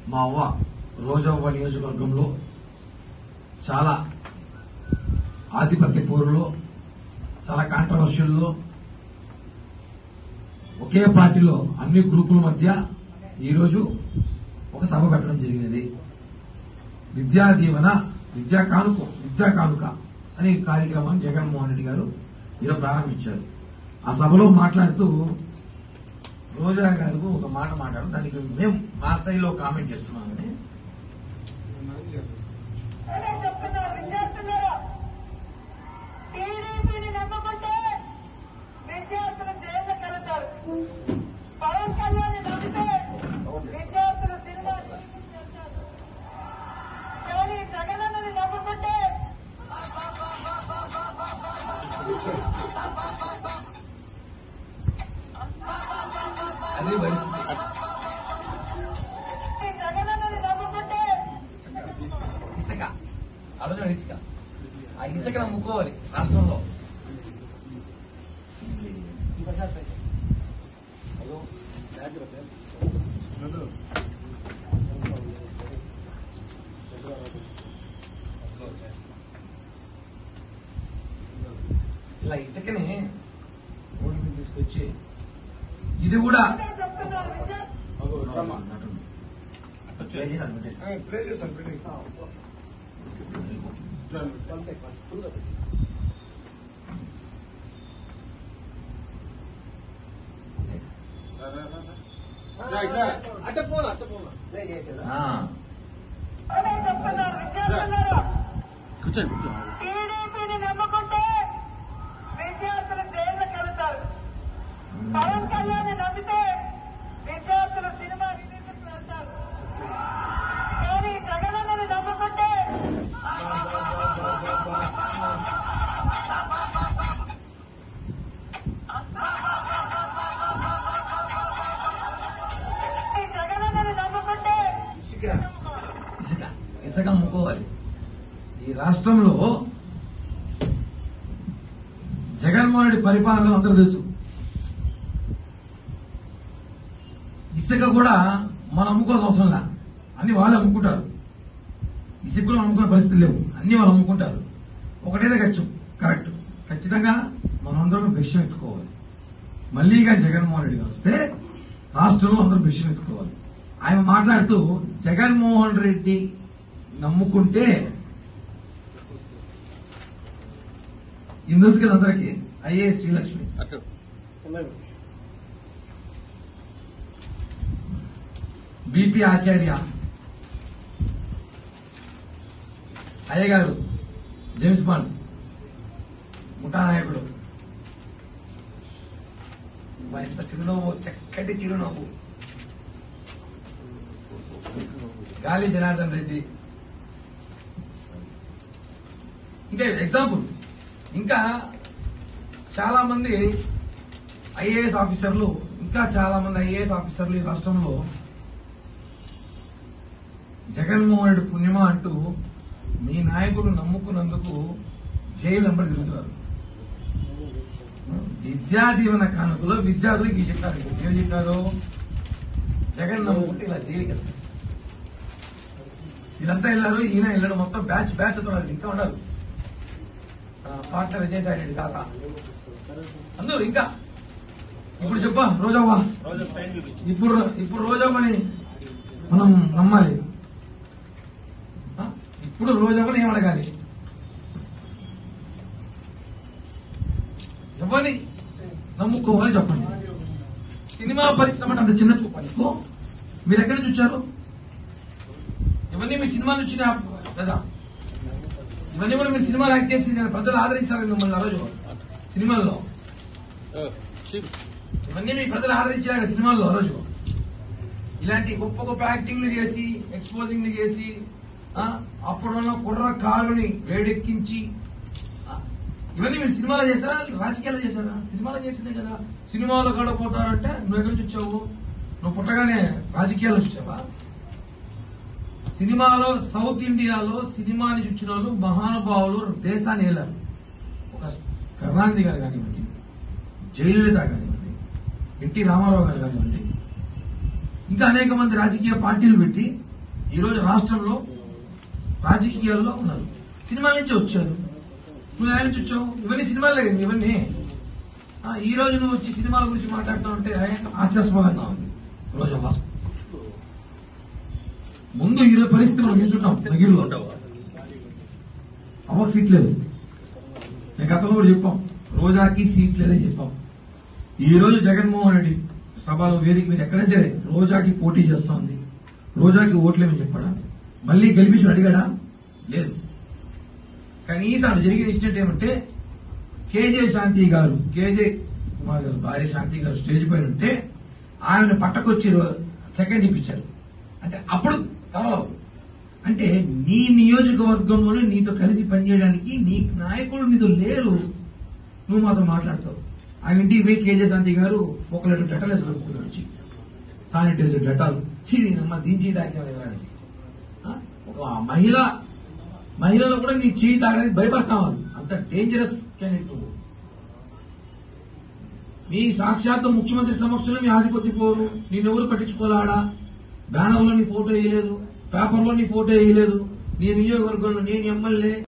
మా అవ్వ రోజవ్వ నియోజకవర్గంలో చాలా ఆధిపత్య పోరులో చాలా కాంట్రవర్షియల్లో ఒకే పార్టీలో అన్ని గ్రూపుల మధ్య ఈరోజు ఒక సభ పెట్టడం జరిగినది విద్యా దీవెన విద్యా కానుక విద్యా కానుక అనే కార్యక్రమాన్ని జగన్మోహన్ రెడ్డి గారు ఈరోజు ప్రారంభించారు ఆ సభలో మాట్లాడుతూ రోజా గారు ఒక మాట మాట్లాడారు దానికి మేము మా స్టైల్లో కామెంట్ చేస్తున్నామని అదే చెప్తున్నారు విద్యార్థులారా టీడీపీని నమ్మకుంటే విద్యార్థులు జైలుకి వెళ్తారు పవన్ కళ్యాణ్ నమ్మితే విద్యార్థులు సినిమా థియేటర్కి వెళ్తారు కానీ జగనన్నని నమ్ముకుంటే అది పరిస్థితి ఈ జగనన్నని నమ్ముకుంటే ఇసుక అడుగు ఇసుక ఆ ఇసుక నమ్ముకోవాలి రాష్ట్రంలో ఇలా ఇసుకని రోడ్డు మీద తీసుకొచ్చి ఇది కూడా అదే చెప్తున్నారు విద్యార్థులు చేశాను, పెట్టేశాను. ఆ, అదే చెప్తున్నారు విద్యార్థులారా టీడీపీని నమ్ముకుంటే విద్యార్థులు జైలుకి వెళ్తారు పవన్ కళ్యాణ్ నమ్మితే విద్యార్థులు సినిమా రిలీజ్కి వెళ్తారు కానీ జగనన్నని నమ్ముకుంటే ఈ జగనన్నని నమ్ముకుంటే ఇసుక ఇసుక ఇసుక అమ్ముకోవాలి ఈ రాష్ట్రంలో జగన్మోహన్ రెడ్డి పరిపాలన అందరూ తెలుసు ఇసుక కూడా మనం అమ్ముకోవాల్సిన అవసరం లే అన్ని వాళ్ళు అమ్ముకుంటారు ఇసుక కూడా అమ్ముకునే పరిస్థితి లేవు అన్ని వాళ్ళు అమ్ముకుంటారు ఒకటేదే ఖర్చు కరెక్ట్ ఖచ్చితంగా మనందరం భిక్షం ఎత్తుకోవాలి మళ్ళీగా జగన్మోహన్ రెడ్డి గారు వస్తే రాష్ట్రంలో అందరూ భిక్షం ఎత్తుకోవాలి ఆయన మాట్లాడుతూ జగన్మోహన్ రెడ్డి నమ్ముకుంటే ఇది తెలుసు కదా అందరికి ఐఏఎస్ శ్రీలక్ష్మి బీపీ ఆచార్య అయ్య గారు జేమ్స్ బాండ్ ముఠా నాయకుడు మా ఎంత చిరునవ్వు చక్కటి చిరునవ్వు గాలి జనార్దన్ రెడ్డి ఇంకా ఎగ్జాంపుల్ ఇంకా చాలా మంది ఐఏఎస్ ఆఫీసర్లు ఇంకా చాలా మంది ఐఏఎస్ ఆఫీసర్లు ఈ రాష్ట్రంలో జగన్మోహన్ రెడ్డి పుణ్యమా అంటూ మీ నాయకుడు నమ్ముకున్నందుకు జైలు వెంబడి తిరుగుతున్నారు విద్యా దీవెన కానుకలో విద్యార్థులకు ఇది చెప్పారు ఏం చెప్పారు జగన్ నమ్ముకుంటే ఇలా జైలుకి వెళ్తారు వీళ్ళంతా వెళ్ళారు ఈయన వెళ్ళాడు మొత్తం బ్యాచ్ బ్యాచ్ ఉన్నారు ఇంకా ఉన్నారు పార్ట్నర్ విజయసాయి రెడ్డి కాక అందరూ ఇంకా ఇప్పుడు చెప్పా రోజవ్వా ఇప్పుడు ఇప్పుడు రోజవ్వని మనం నమ్మాలి ఆ? ఇప్పుడు రోజవ్వని ఏమడగాలి ఎవరిని నమ్ముకోవాలి చెప్పండి సినిమా పరిశ్రమ అంటే అంత చిన్న చూప నీకు మీరు ఎక్కడి నుంచి వచ్చారు ఇవన్నీ మీ సినిమాలు వచ్చిన లేదా ఇవన్నీ కూడా మీరు సినిమాలు యాక్ట్ చేసి నేను ప్రజలు ఆదరించాలి మిమ్మల్ని ఆ రోజు సినిమాల్లో ఇవన్నీ మీ ప్రజలు ఆదరించారు కదా సినిమాల్లో ఆ రోజు ఇలాంటి గొప్ప గొప్ప యాక్టింగ్లు చేసి ఎక్స్పోజింగ్లు చేసి ఆ, అప్పుడున్న కుర్ర కారుని వేడెక్కించి ఆ, ఇవన్నీ మీరు సినిమాలో చేశారా రాజకీయాలు చేశారా సినిమాలో చేసిందే కదా సినిమాలో గడపోతారంటే నువ్వు ఎక్కడి నుంచి వచ్చావు నువ్వు పుట్టగానే రాజకీయాల నుంచి వచ్చావా సినిమాలో సౌత్ ఇండియాలో సినిమాని చూచిన వాళ్ళు మహానుభావులు దేశాన్ని ఏలారు ఒక కరుణానిధి గారు కానివ్వండి జయలలిత కానివ్వండి ఎన్టీ రామారావు గారు కానివ్వండి ఇంకా అనేక మంది రాజకీయ పార్టీలు పెట్టి ఈ రోజు రాష్ట్రంలో రాజకీయాల్లో ఉన్నారు సినిమాల నుంచి వచ్చారు నువ్వు ఆయన నుంచి వచ్చావు ఇవన్నీ సినిమాలే కదా ఇవన్నీ ఆ, ఈ రోజు నువ్వు వచ్చి సినిమాల గురించి మాట్లాడుతూ ఉంటే హాస్యాస్పదంగా ఉంది రోజమ్మా ముందు ఈ రోజు పరిస్థితి మనం చూసుంటాం నగిరిలో అవ్వకు సీట్ లేదు నేను గతంలో కూడా చెప్పాం రోజాకి సీట్ లేదని చెప్పాం ఈ రోజు జగన్మోహన్ రెడ్డి సభలో వేదిక మీద ఎక్కడ సరే రోజాకి పోటీ చేస్తోంది రోజాకి ఓట్లేమని చెప్పాడా మళ్ళీ గెలిపించి అడిగాడా లేదు కనీసం అక్కడ జరిగిన ఇన్సిడెంట్ ఏమంటే కేజే శాంతి గారు కేజే కుమార్ గారు భార్య శాంతి గారు స్టేజ్ పైన ఉంటే ఆమెను పట్టకొచ్చి రో- సెకండ్ ఇప్పించారు అంటే అప్పుడు కవలవు అంటే నీ నియోజకవర్గంలోనే నీతో కలిసి పనిచేయడానికి నీ నాయకులు నీతో లేరు నువ్వు మాతో మాట్లాడతావు ఆ ఇంటికి పోయి కేజే శాంతి గారు ఒక లీటర్ డెటాల్ వేసి కలుపుకున్నాడు వచ్చి శానిటైజర్ డెటాల్ చీది నమ్మ దించి తాకి అనేసి ఆ? ఒక మహిళ మహిళలు కూడా నీ చేయి తాగడానికి భయపడతావు అంత డేంజరస్ క్యాండిడేట్ నువ్వు మీ సాక్షాత్తు ముఖ్యమంత్రి సమక్షంలో మీ ఆధిపత్య పోరు నేనెవరు పట్టించుకోలాడా బ్యానర్లో నీ ఫోటో వేయలేదు పేపర్లో నీ ఫోటో వేయలేదు నీ నియోజకవర్గంలో నేను ఎమ్మెల్యే